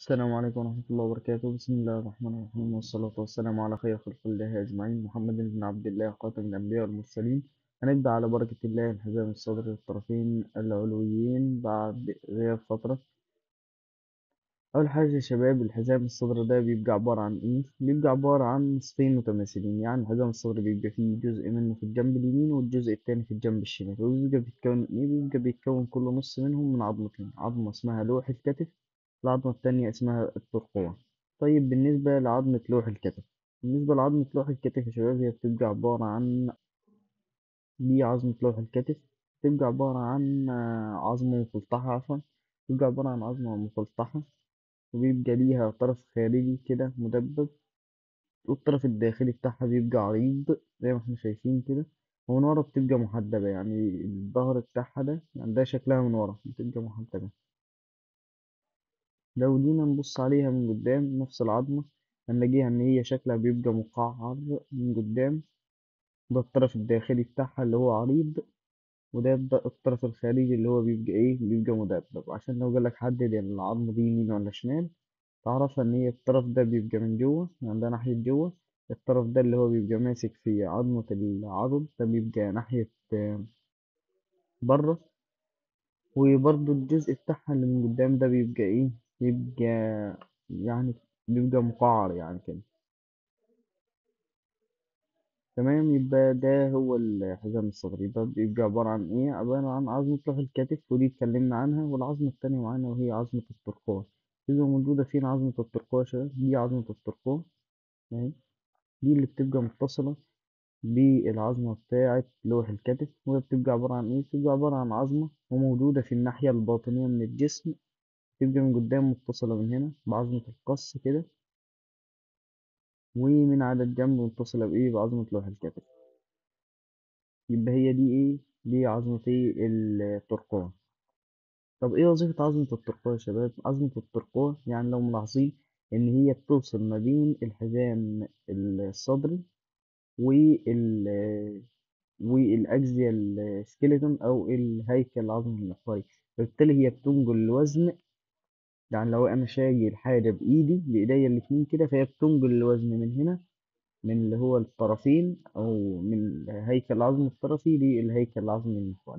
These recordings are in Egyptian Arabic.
السلام عليكم ورحمة الله وبركاته بسم الله الرحمن الرحيم والصلاة والسلام على خير خلق الله أجمعين محمد بن عبد الله خاتم الأنبياء والمرسلين هنبدأ على بركة الله انحزام الصدر للطرفين العلويين بعد غياب فترة أول حاجة يا شباب الحزام الصدر ده بيبقى عبارة عن إيه؟ بيبقى عبارة عن نصفين متماثلين يعني حزام الصدر بيبقى فيه جزء منه في الجنب اليمين والجزء التاني في الجنب الشمال وبيبقى بيتكون من إيه؟ بيبقى بيتكون كل نص منهم من عظمتين عظمة اسمها لوح الكتف العظمة التانية اسمها الترقوة طيب بالنسبة لعظمة لوح الكتف بالنسبة لعظمة لوح الكتف يا شباب هي بتبقى عبارة عن دي عظمة لوح الكتف بتبقى عبارة عن آه، عظمة مفلطحة عفوا بتبقى عبارة عن عظمة مفلطحة وبيبقى ليها طرف خارجي كده مدبب والطرف الداخلي بتاعها بيبقى عريض زي ما احنا شايفين كده ومن ورا بتبقى محدبة يعني الظهر بتاعها ده يعني ده شكلها من ورا بتبقى محدبة لو جينا نبص عليها من قدام نفس العظمة هنلاقيها إن هي شكلها بيبقى مقعر من قدام ده الطرف الداخلي بتاعها اللي هو عريض وده الد- الطرف الخارجي اللي هو بيبقى إيه بيبقى مدبب عشان لو جالك حدد يعني العظمة دي يمين ولا شمال تعرف إن هي الطرف ده بيبقى من جوه يعني ده ناحية جوه الطرف ده اللي هو بيبقى ماسك في عظمة العضد ده بيبقى ناحية آه، بره وبرضه الجزء بتاعها اللي من قدام ده بيبقى ايه بيبقى يعني بيبقى مقعر يعني كده تمام يبقى ده هو الحزام الصدري يبقى بيبقى عبارة عن ايه عبارة عن عظمة لوح الكتف ودي اتكلمنا عنها والعظمة التانية معانا وهي عظمة الترقوة بتبقى موجودة فين عظمة الترقوة يا شباب دي عظمة الترقوة اهي دي اللي بتبقى متصلة بالعظمة بتاعة لوح الكتف وهي بتبقى عبارة عن ايه بتبقى عبارة عن عظمة وموجودة في الناحية الباطنية من الجسم تبقى من قدام متصلة من هنا بعظمة القص كده ومن على الجنب متصلة بإيه بعظمة لوح الكتف يبقى هي دي إيه دي عظمة إيه الترقوة طب إيه وظيفة عظمة الترقوة يا شباب عظمة الترقوة يعني لو ملاحظين إن هي بتوصل ما بين الحزام الصدري وال والأجزية السكيلتون أو الهيكل العظمي المحوري فبالتالي هي بتنقل الوزن يعني لو انا شايل حاجه بايدي بايديا الاتنين كده فهي بتنقل الوزن من هنا من اللي هو الطرفين او من هيكل العظم الطرفي للهيكل العظمي المحوري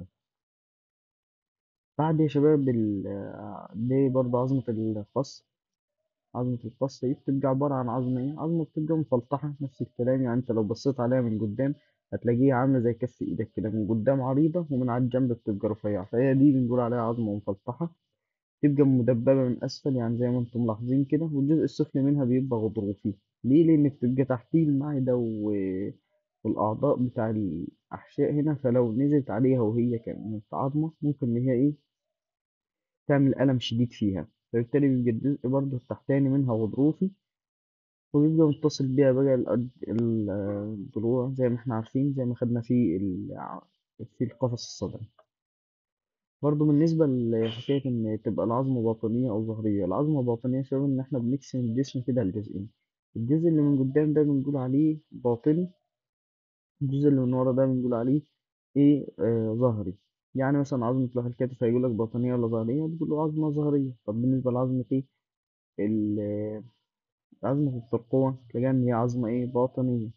بعد يا شباب ال- آه، دي برضه عظمة الفص عظمة الفص دي بتبقى عبارة عن عظمة ايه عظمة بتبقى مفلطحة نفس الكلام يعني انت لو بصيت عليها من قدام هتلاقيها عاملة زي كف ايدك كده من قدام عريضة ومن على الجنب بتبقى رفيعة فهي دي بنقول عليها عظمة مفلطحة تبقى مدببة من أسفل يعني زي ما انتم ملاحظين كده والجزء السفلي منها بيبقى غضروفي ليه؟ لأن بتبقى تحتيه المعدة و... والأعضاء بتاع الأحشاء هنا فلو نزلت عليها وهي كانت عظمة ممكن إن هي إيه تعمل ألم شديد فيها فبالتالي بيبقى الجزء برضه التحتاني منها غضروفي وبيبقى متصل بيها بقى الأد- ال- الضلوع زي ما احنا عارفين زي ما خدنا في ال... في القفص الصدري برضه بالنسبة لحكاية إن تبقى العظمة باطنية أو ظهرية، العظمة باطنية سبب إن إحنا بنقسم الجسم كده لجزئين، الجزء اللي من قدام ده بنقول عليه باطني، الجزء اللي من ورا ده بنقول عليه إيه آه ظهري، يعني مثلا عظمة لوح الكتف هيقول لك باطنية ولا ظهرية؟ بتقول له عظمة ظهرية، طب بالنسبة لعظمة إيه؟ ال- عظمة الترقوة تلاقيها إن هي عظمة إيه؟ باطنية،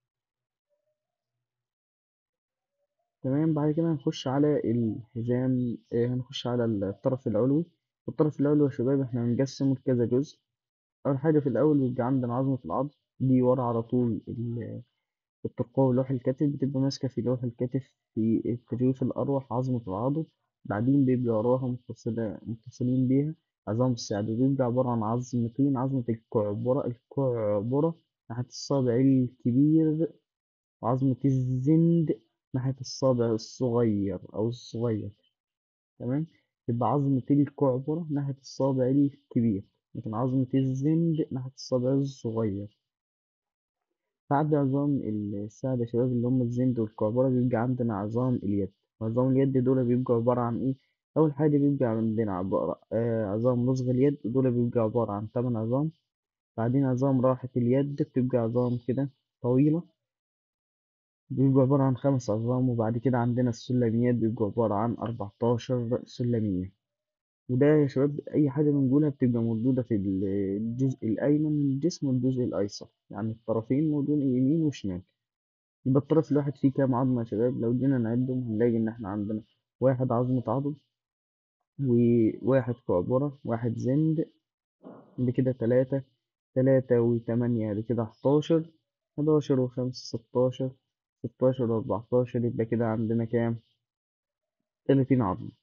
تمام بعد كده هنخش على الحزام آه هنخش على الطرف العلوي، الطرف العلوي يا شباب إحنا هنقسمه لكذا جزء. أول حاجة في الأول بيبقى عندنا عظمة العضد دي ورا على طول ال- الترقوة ولوح الكتف بتبقى ماسكة في لوح الكتف في التجويف الأروح عظمة العضد بعدين بيبقى وراها متصلة متصلين بيها عظام الساعد وبيبقى عبارة عن عظمتين عظمة الكعبرة الكعبرة ناحية الصابع الكبير وعظمة الزند ناحية الصابع الصغير أو الصغير تمام يبقى عظمة الكعبرة ناحية الصابع الكبير لكن عظمة الزند ناحية الصابع الصغير بعد عظام الساعد يا شباب اللي هم الزند والكعبرة بيبقى عندنا عظام اليد عظام اليد دول بيبقوا عبارة عن إيه؟ أول حاجة بيبقى عندنا عبارة آه عظام رسغ اليد دول بيبقى عبارة عن تمن عظام بعدين عظام راحة اليد بتبقى عظام كده طويلة بيبقى عبارة عن خمس عظام وبعد كده عندنا السلميات بيبقى عبارة عن أربعتاشر سلمية وده يا شباب أي حاجة بنقولها بتبقى موجودة في ال- الجزء الأيمن من الجسم والجزء الأيسر يعني الطرفين موجودين يمين وشمال يبقى الطرف الواحد فيه كام عظمة يا شباب لو جينا نعدهم هنلاقي إن إحنا عندنا واحد عظمة عضد وواحد كعبرة واحد زند دي كده تلاتة تلاتة وتمانية دي كده حداشر حداشر وخمسة ستاشر ستاشر وأربعتاشر يبقى كده عندنا كام تلاتين عظمة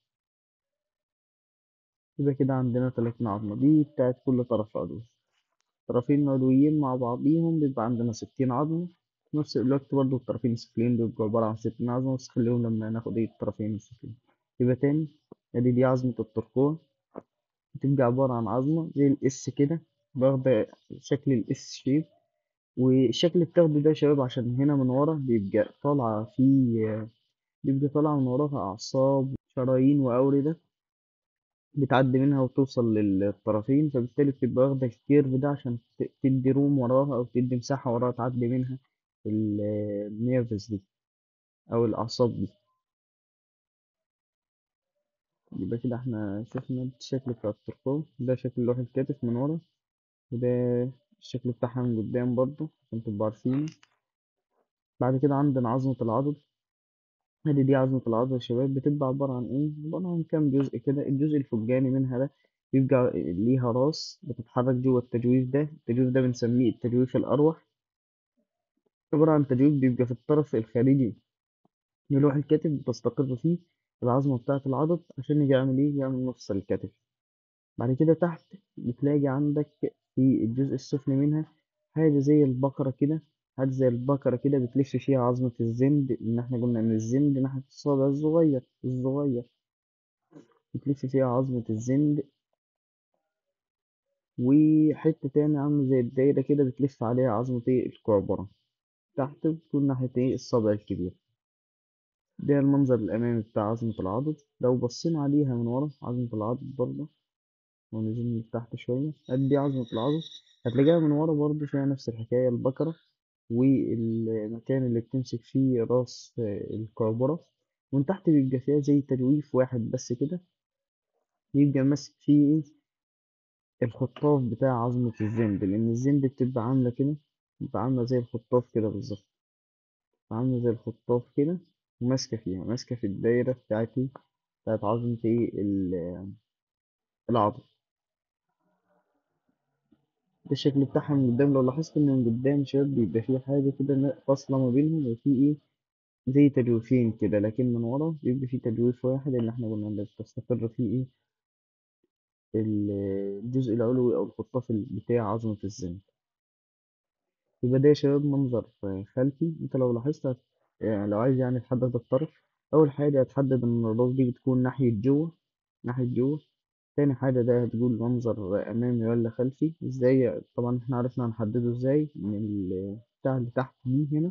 يبقى كده عندنا تلاتين عظمة دي بتاعت كل طرف عضوي طرفين عضويين مع بعضيهم بيبقى عندنا ستين عظمة في نفس الوقت برضه الطرفين السفليين بيبقوا عبارة عن ستين عظمة بس خليهم لما ناخد ايه الطرفين السفليين يبقى تاني ادي دي عظمة الترقوة بتبقى عبارة عن عظمة زي الاس كده واخدة شكل الاس شيب والشكل اللي بتاخده ده يا شباب عشان هنا من ورا بيبقى طالعة فيه بيبقى طالعة من وراها أعصاب شرايين وأوردة بتعدي منها وتوصل للطرفين فبالتالي بتبقى واخدة الكيرف ده عشان ت- تدي روم وراها أو تدي مساحة وراها تعدي منها ال- النيرفز دي أو الأعصاب دي يبقى كده احنا شفنا الشكل بتاع الترقوة ده شكل لوح الكتف من ورا وده الشكل بتاعها من قدام برضه عشان تبقوا عارفين بعد كده عندنا عظمة العضد ادي دي عظمة العضد يا شباب بتبقى عبارة عن ايه؟ عبارة عن كام جزء كده الجزء الفوقاني منها ده بيبقى ليها راس بتتحرك جوه التجويف ده التجويف ده بنسميه التجويف الأروح عبارة عن تجويف بيبقى في الطرف الخارجي للوح الكتف بتستقر فيه العظمة بتاعة العضد عشان يجي يعمل ايه؟ يعمل مفصل الكتف بعد كده تحت بتلاقي عندك في الجزء السفلي منها حاجة زي البقرة كده حاجة زي البقرة كده بتلف فيها عظمة الزند إن احنا قلنا إن الزند ناحية الصابع الصغير الصغير بتلف فيها عظمة الزند وحتة تاني عاملة زي الدايرة كده بتلف عليها عظمة ايه الكعبرة تحت بتكون ناحية ايه الصابع الكبير ده المنظر الأمامي بتاع عظمة العضد لو بصينا عليها من ورا عظمة العضد برضه ونزلنا لتحت شوية قد دي عظمة العضد هتلاقيها من ورا برضه فيها نفس الحكاية البكرة والمكان اللي بتمسك فيه راس الكعبرة ومن تحت بيبقى فيها زي تجويف واحد بس كده يبقى ماسك فيه ايه الخطاف بتاع عظمة الزند لأن الزند بتبقى عاملة كده بتبقى عاملة زي الخطاف كده بالظبط عاملة زي الخطاف كده وماسكة فيها ماسكة في الدايرة بتاعتي بتاعت عظمة ايه ال- العضل ده الشكل بتاعها من قدام لو لاحظت ان من قدام شباب بيبقى فيه حاجة كده فاصلة ما بينهم وفي ايه زي تجويفين كده لكن من ورا بيبقى فيه تجويف واحد اللي احنا قلنا اللي بتستقر فيه ايه ال- الجزء العلوي او الخطاف بتاع عظمة الزند يبقى ده يا شباب منظر خلفي انت لو لاحظت هت- يعني لو عايز يعني تحدد الطرف اول حاجة هتحدد ان الراس دي بتكون ناحية جوه ناحية جوه تاني حاجة ده هتقول منظر أمامي ولا خلفي ازاي طبعا احنا عرفنا هنحدده ازاي من البتاع اللي تحت دي هنا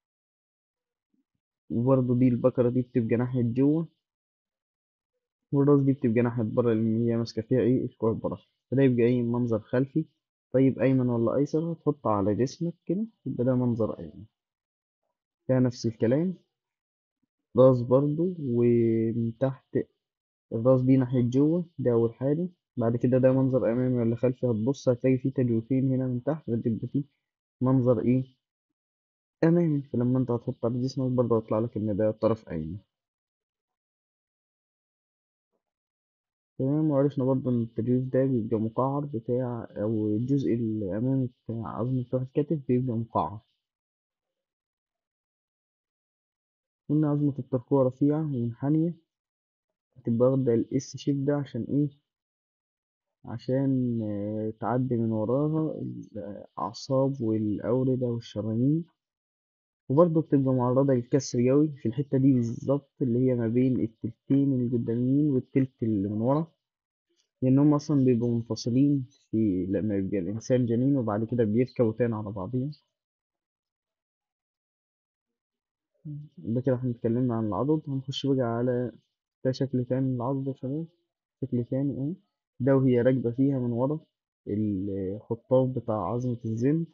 وبرضه دي البكرة دي بتبقى ناحية جوه والراس دي بتبقى ناحية بره لأن هي ماسكة فيها ايه الكوع بره فده يبقى ايه منظر خلفي طيب أيمن ولا أيسر هتحطه على جسمك كده يبقى ده منظر أيمن ده نفس الكلام راس برضو ومن تحت الراس دي ناحية جوه ده أول حاجة بعد كده ده منظر أمامي ولا خلفي هتبص هتلاقي فيه تجويفين هنا من تحت فتبقى فيه منظر إيه أمامي فلما أنت هتحط على جسمك برضه هيطلع لك إن ده طرف أيمن تمام وعرفنا برضه إن التجويف ده بيبقى مقعر بتاع أو الجزء الأمامي بتاع عظمة تحت الكتف بيبقى مقعر قلنا عظمة الترقوة رفيعة ومنحنية هتبقى واخدة الإس شيب ده عشان إيه عشان آه، تعدي من وراها الأعصاب والأوردة والشرايين وبرضه بتبقى معرضة للكسر جوي في الحتة دي بالظبط اللي هي ما بين التلتين القداميين والتلت اللي من ورا لأنهم أصلا بيبقوا منفصلين في لما يبقى الإنسان جنين وبعد كده بيركبوا تاني على بعضهم ده كده احنا اتكلمنا عن العضد هنخش بقى على ده شكل تاني للعضد يا شباب شكل تاني اهو ده وهي راكبة فيها من ورا الخطاف بتاع عظمة الزند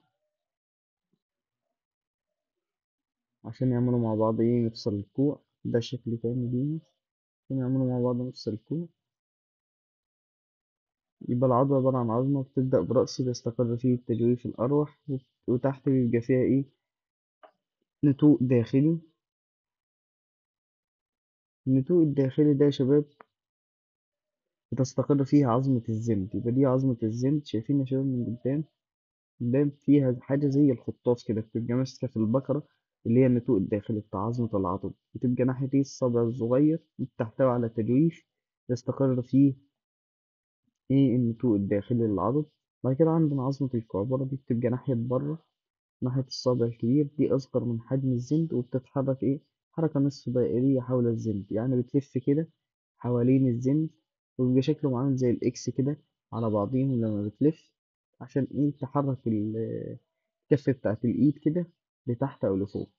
عشان يعملوا مع بعض ايه مفصل الكوع ده شكل تاني ليها عشان يعملوا مع بعض مفصل الكوع يبقى العضلة عبارة عن عظمة بتبدأ برأس بيستقر فيه التجويف الأروح وت- وتحت بيبقى فيها إيه نتوء داخلي النتوء الداخلي ده يا شباب بتستقر فيه عظمة الزند يبقى دي عظمة الزند شايفين يا شباب من قدام قدام فيها حاجة زي الخطاف كده بتبقى ماسكة في البكرة اللي هي النتوء الداخلي بتاع عظمة العضد بتبقى ناحية إيه الصابع الصغير بتحتوي على تجويف يستقر فيه إيه النتوء الداخلي للعضد بعد كده عندنا عظمة الكعبرة دي بتبقى ناحية بره ناحية الصابع الكبير دي أصغر من حجم الزند وبتتحرك إيه حركة نصف دائرية حول الزند يعني بتلف كده حوالين الزند وبيبقى شكله عامل زي الإكس كده على بعضيهم لما بتلف عشان إيه تحرك ال- الكفة بتاعت الإيد كده لتحت أو لفوق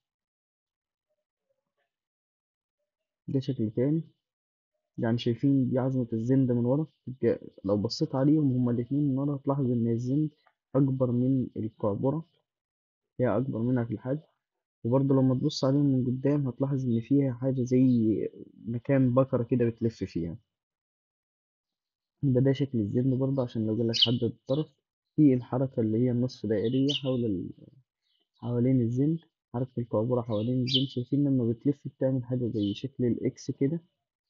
ده شكل تاني يعني شايفين دي عظمة الزند من ورا تبقى لو بصيت عليهم هما الاتنين من ورا هتلاحظ إن الزند أكبر من الكعبرة هي أكبر منها في الحجم وبرضه لما تبص عليهم من قدام هتلاحظ إن فيها حاجة زي مكان بكرة كده بتلف فيها يبقى ده شكل الزبن برضه عشان لو جالك حد الطرف في الحركة اللي هي النصف دائرية حول ال... حوالين الزند حركة الكعبرة حوالين الزند شايفين لما بتلف بتعمل حاجة زي شكل الإكس كده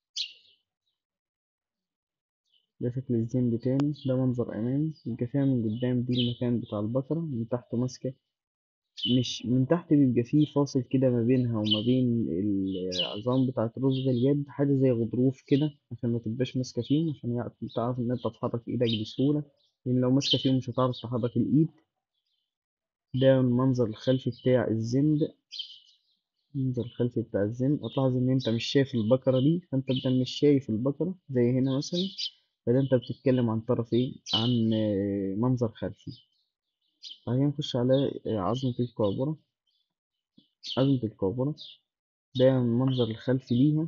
ده شكل الزند تاني ده منظر أمامي يبقى فيها من قدام دي المكان بتاع البكرة من تحت ماسكة مش من تحت بيبقى فيه فاصل كده ما بينها وما بين العظام بتاعة رسغ اليد حاجة زي غضروف كده عشان ما تبقاش ماسكة فيهم عشان يع- تعرف إن أنت تحرك إيدك بسهولة لأن لو ماسكة فيهم مش هتعرف تحرك الإيد ده المنظر الخلفي بتاع الزند المنظر الخلفي بتاع الزند هتلاحظ إن أنت مش شايف البكرة دي فأنت بدل مش شايف البكرة زي هنا مثلا فده أنت بتتكلم عن طرف إيه عن آه، منظر خلفي بعدين نخش على آه، عظمة الكعبرة عظمة الكعبرة ده المنظر الخلفي ليها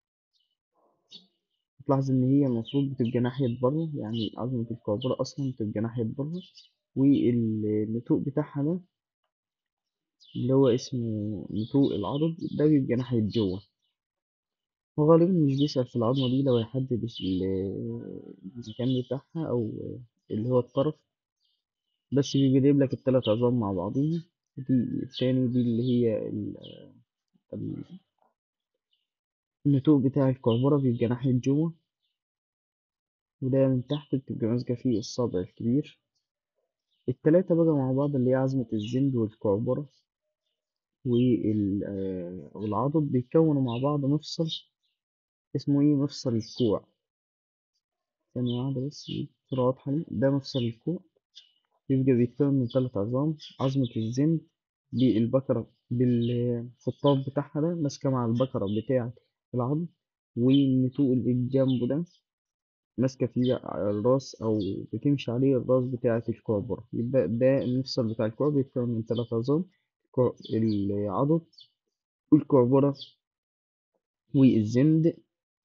تلاحظ إن هي المفروض بتبقى ناحية بره يعني عظمة الكعبرة أصلا بتبقى ناحية بره والنتوء بتاعها ده اللي هو اسمه نتوء العضد ده بيبقى ناحية جوه وغالبا مش بيسأل في العظمة دي لو يحدد ال- المكان بتاعها أو اللي هو الطرف بس بيبقى جايب لك التلات عظام مع بعضيهم دي التاني دي اللي هي ال- ال- النتوء بتاع الكعبرة بيبقى ناحية جوه وده من تحت بتبقى ماسكة فيه الصابع الكبير التلاتة بقى مع بعض اللي هي عظمة الزند والكعبرة وال- آه، والعضد بيتكونوا مع بعض مفصل اسمه ايه مفصل الكوع ثانية واحدة بس بصورة واضحة ليه. ده مفصل الكوع بيبقى بيتكون من تلات عظام عظمة الزند بالبكرة بالخطاف بتاعها ده ماسكة مع البكرة بتاعة العظم والنتوء اللي جنبه ده ماسكة فيه الراس أو بتمشي عليه الراس بتاعة الكعبرة يبقى ده المفصل بتاع الكوع بيتكون من تلات عظام الكوع- العضد والكعبرة والزند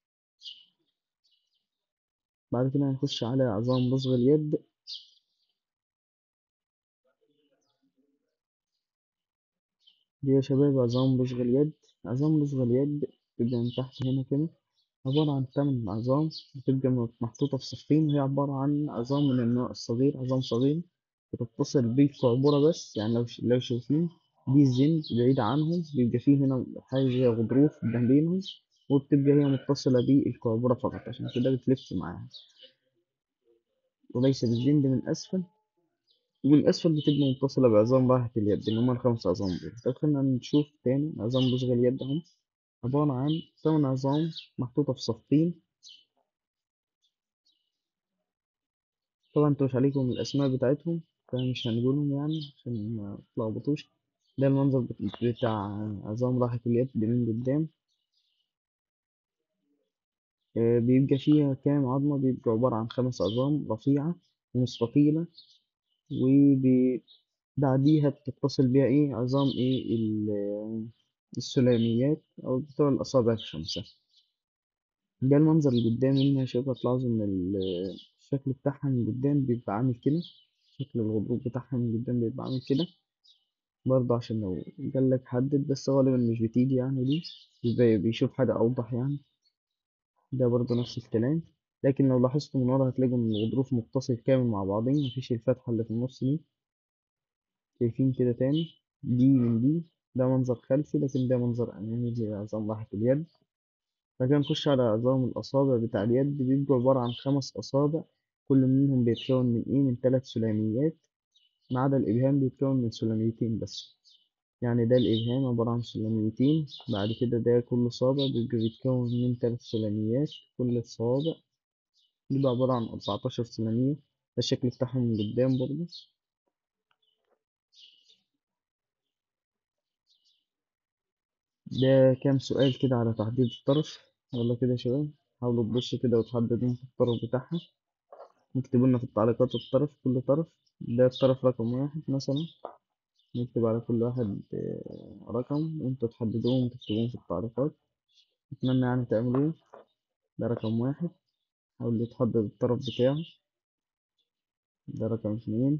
بعد كده هنخش على عظام بصغ اليد دي يا شباب عظام بصغ اليد عظام بصغ اليد تبقى من تحت هنا كده عبارة عن تمن عظام بتبقى محطوطة في صفين وهي عبارة عن عظام من النوع الصغير عظام صغير بتتصل بالكعبرة بس يعني لو لو شايفين دي الزند بعيد عنهم بيبقى فيه هنا حاجة زي غضروف ما بينهم وبتبقى هي متصلة بالكعبرة فقط عشان كده بتلف معاها وليس بالزند من أسفل ومن أسفل بتبقى متصلة بعظام راحة اليد اللي هما الخمس عظام دول طب خلينا نشوف تاني عظام بصغر اليد أهم عبارة عن ثمان عظام محطوطة في صفين طبعا انتوا مش عليكم الأسماء بتاعتهم فمش هنقولهم يعني عشان ما تلخبطوش ده المنظر بت- بتاع عظام راحة اليد اللي من قدام آه، بيبقى فيها كام عظمة بيبقى عبارة عن خمس عظام رفيعة ومستطيلة وبعديها بتتصل بيها ايه عظام ايه ال- السلاميات أو بتوع الأصابع الخمسة ده المنظر اللي قدامي هنا شايف هتلاحظوا إن ال- الشكل بتاعها من قدام بيبقى عامل كده شكل الغضروف بتاعها من قدام بيبقى عامل كده برضه عشان لو جالك حدد بس غالبا مش بتيجي يعني دي بيبقى بيشوف حاجة أوضح يعني ده برضه نفس الكلام لكن لو لاحظتوا من ورا هتلاقوا إن الغضروف متصل كامل مع بعضهم مفيش الفتحة اللي في النص دي شايفين كده تاني دي من دي ده منظر خلفي لكن ده منظر أمامي لعظام راحة اليد بعد كده نخش على عظام الأصابع بتاع اليد بيبقوا عبارة عن خمس أصابع كل منهم بيتكون من إيه من تلات سلاميات ما عدا الإبهام بيتكون من سلاميتين بس يعني ده الإبهام عبارة عن سلاميتين بعد كده ده كل صابع بيبقى بيتكون من تلات سلاميات كل صابع بيبقى عبارة عن أربعتاشر سلامية ده الشكل بتاعهم من قدام برضه ده كام سؤال كده على تحديد الطرف يلا كده يا شباب حاولوا تبصوا كده وتحددوا انتوا الطرف بتاعها نكتبوا لنا في التعليقات الطرف كل طرف ده الطرف رقم واحد مثلا نكتب على كل واحد آه، رقم وانتوا تحددوهم وتكتبوهم في التعليقات أتمنى يعني تعملوه ده رقم واحد حاول تحدد الطرف بتاعه ده رقم اتنين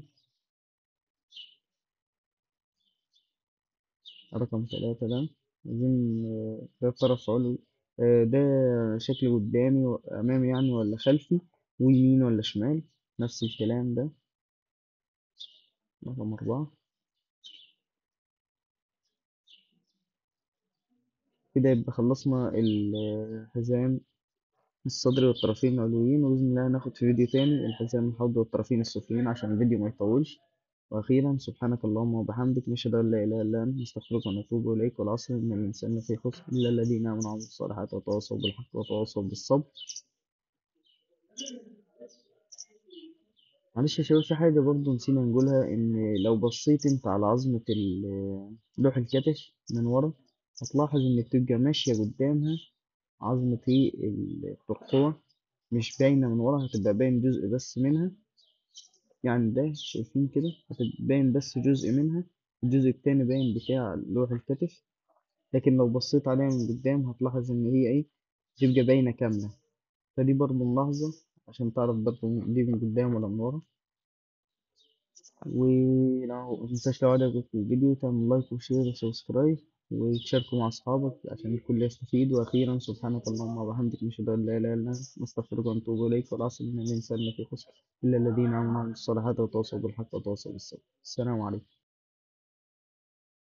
رقم تلاتة ده عايزين آه، ده طرف علوي آه، ده شكل قدامي و- أمامي يعني ولا خلفي ويمين ولا شمال نفس الكلام ده رقم أربعة كده يبقى خلصنا الحزام الصدري والطرفين العلويين وبإذن الله هناخد في فيديو تاني الحزام الحوض والطرفين السفليين عشان الفيديو ما يطولش وأخيرا سبحانك اللهم وبحمدك نشهد أن لا إله إلا أنت نستغفرك ونتوب إليك والعصر إن الإنسان لفي خسر إلا الذين آمنوا وعملوا الصالحات وتواصوا بالحق وتواصوا بالصبر معلش يا شباب في حاجة برضه نسينا نقولها إن لو بصيت أنت على عظمة ال- لوح الكتف من ورا هتلاحظ إن بتبقى ماشية قدامها عظمة إيه الترقوة مش باينة من ورا هتبقى باين جزء بس منها يعني ده شايفين كده هتبقى باين بس جزء منها الجزء التاني باين بتاع لوح الكتف لكن لو بصيت عليها من قدام هتلاحظ إن هي إيه تبقى باينة كاملة فدي برضه ملاحظة عشان تعرف برضه دي من قدام ولا من ورا ولو متنساش لو عجبك الفيديو تعمل لايك وشير وسبسكرايب وتشاركوا مع أصحابك عشان الكل يستفيد وأخيرا سبحانك اللهم وبحمدك نشهد أن لا إله إلا أنت نستغفرك ونتوب إليك والعصر إن الإنسان لفي خسر إلا الذين آمنوا وعملوا الصالحات وتواصوا بالحق وتواصوا بالصبر السلام عليكم